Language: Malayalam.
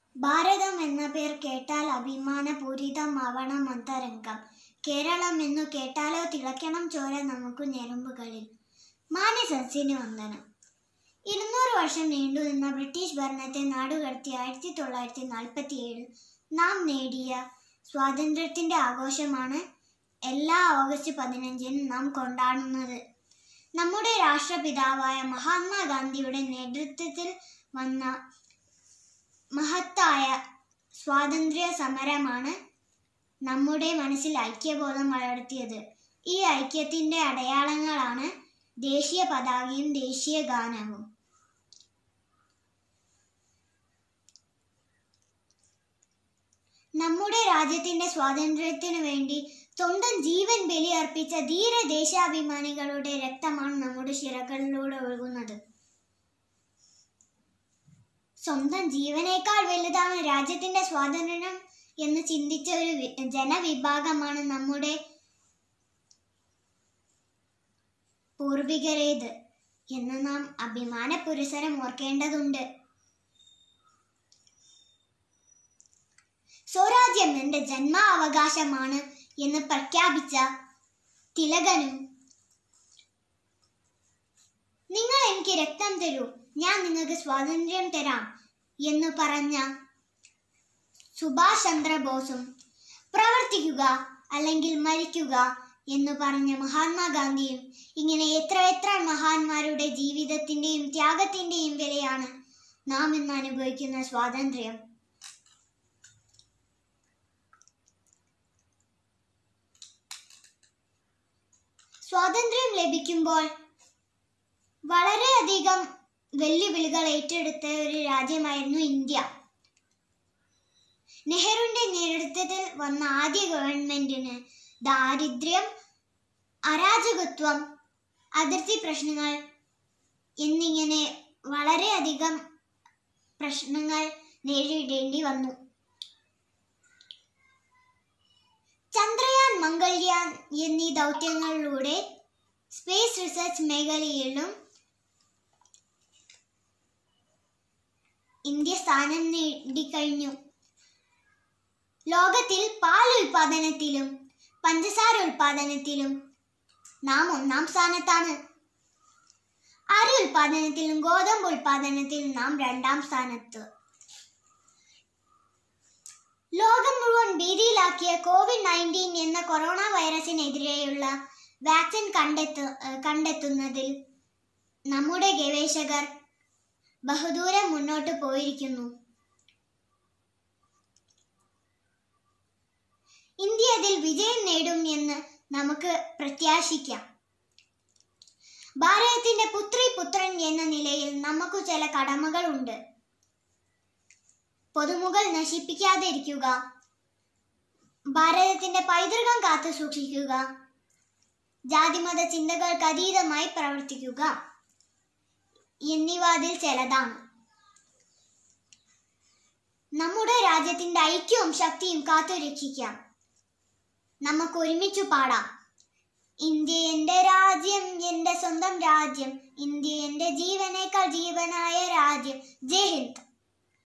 ഭാരതം എന്ന പേർ കേട്ടാൽ അഭിമാനപൂരിതമാവണം അന്തരംഗം കേരളം എന്നു കേട്ടാലോ തിളയ്ക്കണം ചോര നമുക്ക് ഞെരുമ്പുകളിൽ മാന്യസദസ്സിന് വന്ദനം ഇരുന്നൂറ് വർഷം നീണ്ടുനിന്ന ബ്രിട്ടീഷ് ഭരണത്തെ നാടുകടത്തി ആയിരത്തി തൊള്ളായിരത്തി നാൽപ്പത്തി ഏഴിൽ നാം നേടിയ സ്വാതന്ത്ര്യത്തിന്റെ ആഘോഷമാണ് എല്ലാ ഓഗസ്റ്റ് പതിനഞ്ചിനും നാം കൊണ്ടാടുന്നത് നമ്മുടെ രാഷ്ട്രപിതാവായ മഹാത്മാഗാന്ധിയുടെ നേതൃത്വത്തിൽ വന്ന മഹത്തായ സ്വാതന്ത്ര്യ സമരമാണ് നമ്മുടെ മനസ്സിൽ ഐക്യബോധം വളർത്തിയത് ഈ ഐക്യത്തിന്റെ അടയാളങ്ങളാണ് ദേശീയ പതാകയും ദേശീയ ഗാനവും നമ്മുടെ രാജ്യത്തിന്റെ സ്വാതന്ത്ര്യത്തിനു വേണ്ടി സ്വന്തം ജീവൻ ബലിയർപ്പിച്ച ധീര ദേശാഭിമാനികളുടെ രക്തമാണ് നമ്മുടെ ശിരകളിലൂടെ ഒഴുകുന്നത് സ്വന്തം ജീവനേക്കാൾ വലുതാണ് രാജ്യത്തിന്റെ സ്വാതന്ത്ര്യം എന്ന് ചിന്തിച്ച ഒരു വി- ജനവിഭാഗമാണ് നമ്മുടെ പൂർവികരേത് എന്ന് നാം അഭിമാന പുരസരം ഓർക്കേണ്ടതുണ്ട് സ്വരാജ്യം എന്റെ ജന്മാവകാശമാണ് എന്ന് പ്രഖ്യാപിച്ച തിലകനും നിങ്ങൾ എനിക്ക് രക്തം തരൂ ഞാൻ നിങ്ങൾക്ക് സ്വാതന്ത്ര്യം തരാം എന്ന് പറഞ്ഞ സുഭാഷ് ചന്ദ്രബോസും പ്രവർത്തിക്കുക അല്ലെങ്കിൽ മരിക്കുക എന്ന് പറഞ്ഞ മഹാത്മാഗാന്ധിയും ഇങ്ങനെ എത്ര എത്ര മഹാന്മാരുടെ ജീവിതത്തിന്റെയും ത്യാഗത്തിന്റെയും വിലയാണ് നാം ഇന്ന് അനുഭവിക്കുന്ന സ്വാതന്ത്ര്യം സ്വാതന്ത്ര്യം ലഭിക്കുമ്പോൾ വളരെയധികം വെല്ലുവിളികൾ ഏറ്റെടുത്ത ഒരു രാജ്യമായിരുന്നു ഇന്ത്യ നെഹ്റുവിന്റെ നേതൃത്വത്തിൽ വന്ന ആദ്യ ഗവൺമെന്റിന് ദാരിദ്ര്യം അരാജകത്വം അതിർത്തി പ്രശ്നങ്ങൾ എന്നിങ്ങനെ വളരെയധികം പ്രശ്നങ്ങൾ നേരിടേണ്ടി വന്നു ചന്ദ്രയാൻ മംഗൾയാൻ എന്നീ ദൗത്യങ്ങളിലൂടെ സ്പേസ് റിസർച്ച് മേഖലയിലും ഇന്ത്യ സ്ഥാനം നേടിക്കഴിഞ്ഞു ലോകത്തിൽ പാൽ ഉൽപാദനത്തിലും പഞ്ചസാര ഉൽപാദനത്തിലും നാം ഒന്നാം സ്ഥാനത്താണ് അരി ഉൽപാദനത്തിലും ഗോതമ്പ് ഉൽപാദനത്തിലും നാം രണ്ടാം സ്ഥാനത്ത് ലോകം മുഴുവൻ ഭീതിയിലാക്കിയ കോവിഡ് നയൻറ്റീൻ എന്ന കൊറോണ വൈറസിനെതിരെയുള്ള വാക്സിൻ കണ്ടെത്തു ഏഹ് കണ്ടെത്തുന്നതിൽ നമ്മുടെ ഗവേഷകർ ബഹുദൂരം മുന്നോട്ട് പോയിരിക്കുന്നു ഇന്ത്യ അതിൽ വിജയം നേടും എന്ന് നമുക്ക് പ്രത്യാശിക്കാം ഭാരതത്തിന്റെ പുത്രി പുത്രൻ എന്ന നിലയിൽ നമുക്ക് ചില കടമകളുണ്ട് പൊതുമുകൾ നശിപ്പിക്കാതിരിക്കുക ഭാരതത്തിന്റെ പൈതൃകം കാത്തു സൂക്ഷിക്കുക ജാതിമത ചിന്തകൾക്ക് അതീതമായി പ്രവർത്തിക്കുക എന്നിവ അതിൽ ചിലതാണ് നമ്മുടെ രാജ്യത്തിന്റെ ഐക്യവും ശക്തിയും കാത്തുരക്ഷിക്കാം നമുക്ക് ഒരുമിച്ചു പാടാം ഇന്ത്യ എന്റെ രാജ്യം എന്റെ സ്വന്തം രാജ്യം ഇന്ത്യ എന്റെ ജീവനേക്കാൾ ജീവനായ രാജ്യം ജയ് ഹിന്ദ്